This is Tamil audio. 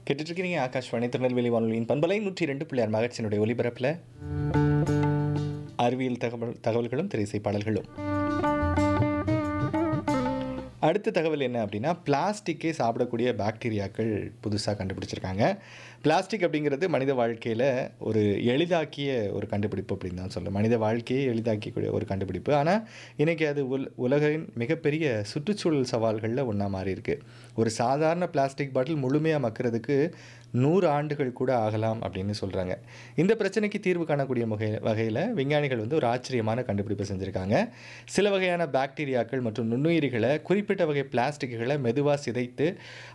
கேட்டுட்டு இருக்கிறீங்க ஆகாஷ்வாணி திருநெல்வேலி வானொலியின் பண்பலை நூற்றி ரெண்டு பிள்ளையார் மகட்சியினுடைய ஒலிபரப்பில் அறிவியல் தகவல் தகவல்களும் திரைசை பாடல்களும் அடுத்த தகவல் என்ன அப்படின்னா பிளாஸ்டிக்கே சாப்பிடக்கூடிய பாக்டீரியாக்கள் புதுசாக கண்டுபிடிச்சிருக்காங்க பிளாஸ்டிக் அப்படிங்கிறது மனித வாழ்க்கையில் ஒரு எளிதாக்கிய ஒரு கண்டுபிடிப்பு அப்படின்னு தான் சொல்லும் மனித வாழ்க்கையை எளிதாக்கக்கூடிய ஒரு கண்டுபிடிப்பு ஆனால் இன்றைக்கி அது உல் உலகின் மிகப்பெரிய சுற்றுச்சூழல் சவால்களில் ஒன்றா மாறி இருக்கு ஒரு சாதாரண பிளாஸ்டிக் பாட்டில் முழுமையாக மக்கிறதுக்கு நூறு ஆண்டுகள் கூட ஆகலாம் அப்படின்னு சொல்கிறாங்க இந்த பிரச்சனைக்கு தீர்வு காணக்கூடிய வகை வகையில் விஞ்ஞானிகள் வந்து ஒரு ஆச்சரியமான கண்டுபிடிப்பு செஞ்சுருக்காங்க சில வகையான பாக்டீரியாக்கள் மற்றும் நுண்ணுயிரிகளை குறிப்பிட்ட வகை பிளாஸ்டிக்குகளை மெதுவாக சிதைத்து